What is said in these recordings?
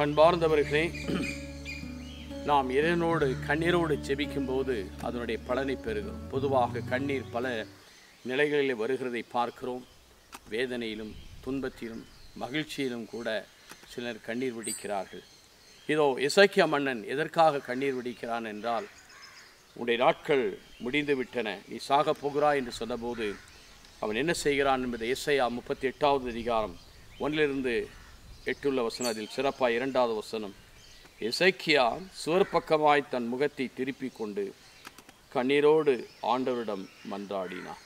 அன்பார்ந்தவர்களே நாம் இறைவனோடு கண்ணீரோடு ஜெபிக்கும் போது அதனுடைய பலனை பெறுகிறோம் பொதுவாக கண்ணீர் பல நிலைகளில் வருகிறதை பார்க்கிறோம் வேதனையிலும் துன்பத்திலும் மகிழ்ச்சியிலும் கூட சிலர் கண்ணீர் விடிக்கிறார்கள் இதோ இசைக்கிய மன்னன் எதற்காக கண்ணீர் விடிக்கிறான் என்றால் உன்னுடைய நாட்கள் முடிந்து விட்டன நீ சாகப் போகிறாய் என்று சொன்னபோது அவன் என்ன செய்கிறான் என்பதை இசையா முப்பத்தி எட்டாவது அதிகாரம் ஒன்றிலிருந்து எட்டுள்ள வசனம் அதில் சிறப்பாக இரண்டாவது வசனம் எசைக்கியா சுவர்பக்கமாய் தன் முகத்தை திருப்பிக் கொண்டு கண்ணீரோடு ஆண்டவரிடம் மன்றாடினான்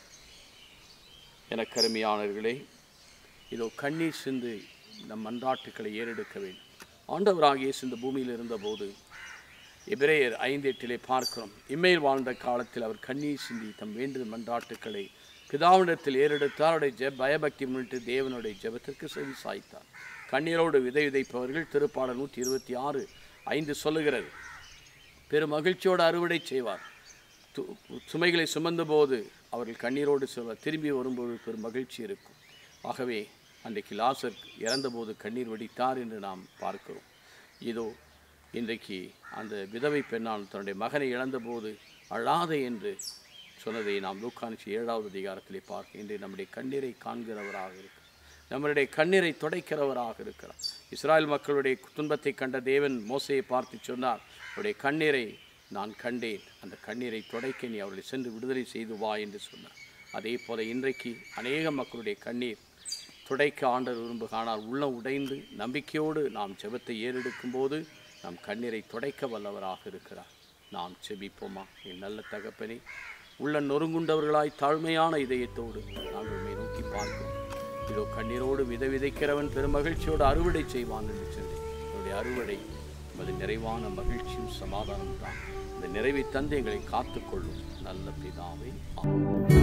என கருமையானவர்களே இதோ கண்ணீர் சிந்து நம் மன்றாட்டுக்களை ஏறெடுக்க வேண்டும் ஆண்டவராக இயேசு இந்த பூமியில் இருந்தபோது எபிரேயர் ஐந்து எட்டிலே பார்க்கிறோம் இம்மையில் வாழ்ந்த காலத்தில் அவர் கண்ணீர் சிந்தி தம் வேண்டிய மன்றாட்டுக்களை பிதாவிடத்தில் ஏறெடுத்தார் அவருடைய ஜெ பயபக்தி முன்னிட்டு தேவனுடைய ஜெபத்திற்கு செவி சாய்த்தார் கண்ணீரோடு விதை விதைப்பவர்கள் திருப்பாடல் நூற்றி இருபத்தி ஆறு ஐந்து சொல்லுகிறது பெரும் மகிழ்ச்சியோடு அறுவடை செய்வார் து- சுமைகளை சுமந்தபோது அவர்கள் கண்ணீரோடு செல்வார் திரும்பி வரும்போது பெரும் மகிழ்ச்சி இருக்கும் ஆகவே அன்றைக்கு லாசர் இறந்தபோது கண்ணீர் வடித்தார் என்று நாம் பார்க்கிறோம் இதோ இன்றைக்கு அந்த விதவை பெண்ணால் தன்னுடைய மகனை இழந்தபோது அழாதே என்று சொன்னதை நாம் லூக்கானிச்சு ஏழாவது அதிகாரத்திலே பார்க்க இன்று நம்முடைய கண்ணீரை காண்கிறவராக இருக்கிறார் நம்மளுடைய கண்ணீரை துடைக்கிறவராக இருக்கிறார் இஸ்ராயல் மக்களுடைய துன்பத்தை கண்ட தேவன் மோசையை பார்த்து சொன்னார் அவருடைய கண்ணீரை நான் கண்டேன் அந்த கண்ணீரை துடைக்க நீ அவர்களை சென்று விடுதலை செய்து வா என்று சொன்னார் அதே போல இன்றைக்கு அநேக மக்களுடைய கண்ணீர் துடைக்க ஆண்டவர் விரும்புகானால் உள்ளம் உடைந்து நம்பிக்கையோடு நாம் ஜெபத்தை ஏறெடுக்கும் போது நம் கண்ணீரை துடைக்க வல்லவராக இருக்கிறார் நாம் செபிப்போமா என் நல்ல தகப்பனே உள்ள நொறுங்குண்டவர்களாய் தாழ்மையான இதயத்தோடு நாங்கள் உம்மை நோக்கி பார்க்கிறோம் இதோ கண்ணீரோடு விதை விதைக்கிறவன் பெருமகிழ்ச்சியோடு அறுவடை செய்வான் என்று சொல்லி என்னுடைய அறுவடை அது நிறைவான மகிழ்ச்சியும் சமாதானம் தான் இந்த நிறைவை தந்து எங்களை காத்துக்கொள்ளும் நல்ல பிதாவே ஆமென்